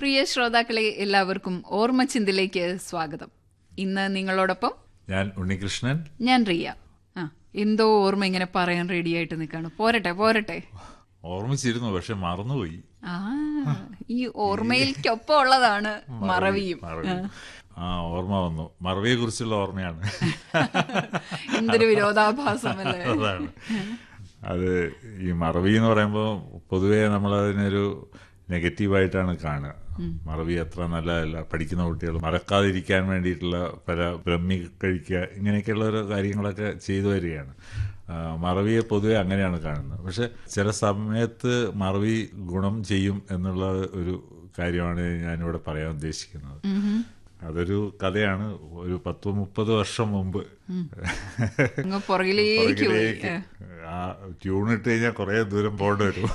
പ്രിയ ശ്രോതാക്കളെ എല്ലാവർക്കും ഓർമ്മച്ചിന്തിലേക്ക് സ്വാഗതം ഇന്ന് നിങ്ങളോടൊപ്പം ഞാൻ ഉണ്ണികൃഷ്ണൻ ഞാൻ റിയ ആ എന്തോ ഓർമ്മ ഇങ്ങനെ പറയാൻ റെഡി ആയിട്ട് നിൽക്കാണ് പോരട്ടെ പോരട്ടെ ഓർമ്മിച്ചിരുന്നു പക്ഷെ മറന്നുപോയി ആ ഈ ഓർമ്മയിൽക്കൊപ്പം ഉള്ളതാണ് മറവിയും മറവി ആ ഓർമ്മ വന്നു മറവിയെ കുറിച്ചുള്ള ഓർമ്മയാണ് എന്തൊരു വിരോധാഭാസമല്ലേ അതാണ് അത് ഈ മറവി എന്ന് പറയുമ്പോൾ പൊതുവേ നമ്മൾ അതിനൊരു നെഗറ്റീവായിട്ടാണ് കാണുക മറവി അത്ര നല്ലതല്ല പഠിക്കുന്ന കുട്ടികൾ മറക്കാതിരിക്കാൻ വേണ്ടിയിട്ടുള്ള പല ബ്രഹ്മി കഴിക്കുക ഇങ്ങനെയൊക്കെയുള്ള ഓരോ കാര്യങ്ങളൊക്കെ ചെയ്തു വരികയാണ് ആ, മറവിയെ പൊതുവെ അങ്ങനെയാണ് കാണുന്നത് പക്ഷെ ചില സമയത്ത് മറവി ഗുണം ചെയ്യും എന്നുള്ള ഒരു കാര്യമാണ് ഞാനിവിടെ പറയാൻ ഉദ്ദേശിക്കുന്നത് അതൊരു കഥയാണ് ഒരു പത്ത് മുപ്പത് വർഷം മുമ്പ് അങ്ങ് പുറകിലേക്ക് പോയി പുറകിലേക്ക് ആ ട്യൂൺ ഇട്ട് കഴിഞ്ഞാൽ കുറെ ദൂരം പോകേണ്ടി വരും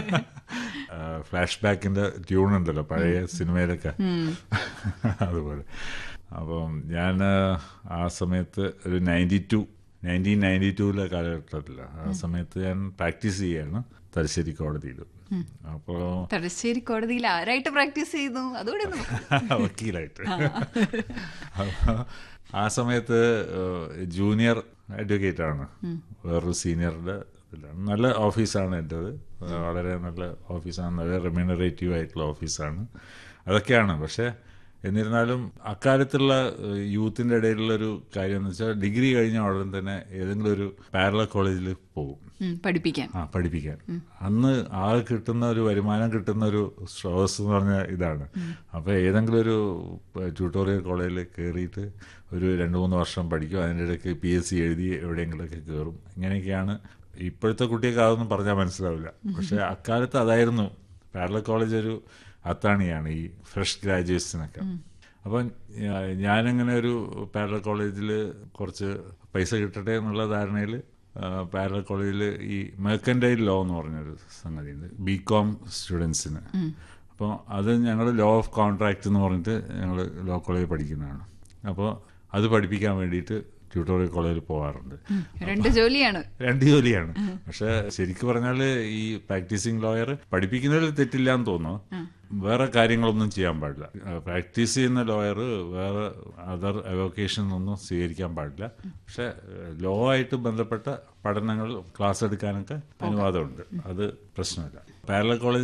ഫ്ലാഷ് ബാക്കിന്റെ ട്യൂൺ ഉണ്ടല്ലോ പഴയ സിനിമയിലൊക്കെ അതുപോലെ അപ്പം ഞാൻ ആ സമയത്ത് ഒരു നയൻറ്റി ടു നയൻറ്റീൻ നയൻറ്റി ടൂവിലെ കാലഘട്ടത്തിലാണ് ആ സമയത്ത് ഞാൻ പ്രാക്ടീസ് ചെയ്യാണ് തലശ്ശേരി കോടതിയിൽ അപ്പോൾ തലശ്ശേരി കോടതിയിൽ ആരായിട്ട് പ്രാക്ടീസ് ചെയ്തു അതുകൂടി ഒന്ന് പറ. വക്കീലായിട്ട് അപ്പൊ ആ സമയത്ത് ജൂനിയർ അഡ്വക്കേറ്റ് ആണ് വേറൊരു സീനിയറുടെ ഇതിലാണ് നല്ല ഓഫീസാണ് എൻ്റെത് വളരെ നല്ല ഓഫീസാണ് നല്ല റെമ്യൂണറേറ്റീവ് ആയിട്ടുള്ള ഓഫീസാണ് അതൊക്കെയാണ് പക്ഷേ എന്നിരുന്നാലും അക്കാലത്തുള്ള ഏഹ്, യൂത്തിൻ്റെ ഇടയിലുള്ള ഒരു കാര്യം എന്ന് വെച്ചാൽ ഡിഗ്രി കഴിഞ്ഞ ഉടൻ തന്നെ ഏതെങ്കിലും ഒരു പാരല കോളേജിൽ പോകും ഉം, പഠിപ്പിക്കാൻ ആ പഠിപ്പിക്കാൻ അന്ന് ആൾ കിട്ടുന്ന ഒരു വരുമാനം കിട്ടുന്ന ഒരു സ്രോതസ് എന്ന് പറഞ്ഞ ഇതാണ് അപ്പൊ ഏതെങ്കിലും ഒരു ട്യൂട്ടോറിയൽ കോളേജിൽ കയറിയിട്ട് ഒരു രണ്ട് മൂന്ന് വർഷം പഠിക്കും അതിൻ്റെ ഇടയ്ക്ക് പി എസ് സി എഴുതി എവിടെയെങ്കിലുമൊക്കെ കയറും ഇങ്ങനെയൊക്കെയാണ് ഇപ്പോഴത്തെ കുട്ടിയൊക്കെ അതൊന്നും പറഞ്ഞാൽ മനസ്സിലാവില്ല പക്ഷെ അക്കാലത്ത് അതായിരുന്നു പാരല കോളേജ് ഒരു അത്താണിയാണ് ഈ ഫ്രഷ് ഗ്രാജുവേറ്റ്സിനൊക്കെ അപ്പം ഞാ- ഞാനിങ്ങനെ ഒരു പാരല കോളേജിൽ കുറച്ച് പൈസ കിട്ടട്ടെ എന്നുള്ള ധാരണയിൽ പാരല കോളേജിൽ ഈ മെർക്കൻഡൈൽ ലോ എന്ന് പറഞ്ഞൊരു സംഗതിയുണ്ട് ബി കോം സ്റ്റുഡൻസിന് അപ്പോൾ അത് ഞങ്ങൾ ലോ ഓഫ് കോൺട്രാക്ട് എന്ന് പറഞ്ഞിട്ട് ഞങ്ങൾ ലോ കോളേജിൽ പഠിക്കുന്നതാണ് അപ്പോൾ അത് പഠിപ്പിക്കാൻ വേണ്ടിയിട്ട് ട്യൂട്ടോറിയൽ കോളേജിൽ പോകാറുണ്ട് രണ്ട് ജോലിയാണ് രണ്ട് ജോലിയാണ് പക്ഷെ ശരിക്കും പറഞ്ഞാൽ ഈ പ്രാക്ടീസിങ് ലോയർ പഠിപ്പിക്കുന്നതിൽ തെറ്റില്ല എന്ന് തോന്നുന്നു വേറെ കാര്യങ്ങളൊന്നും ചെയ്യാൻ പാടില്ല പ്രാക്ടീസ് ചെയ്യുന്ന ലോയർ വേറെ അതർ അവോക്കേഷൻ ഒന്നും സ്വീകരിക്കാൻ പാടില്ല പക്ഷെ ലോ ആയിട്ട് ബന്ധപ്പെട്ട പഠനങ്ങൾ ക്ലാസ് എടുക്കാനൊക്കെ അനുവാദമുണ്ട് അത് പ്രശ്നമില്ല പാരല കോളേജ്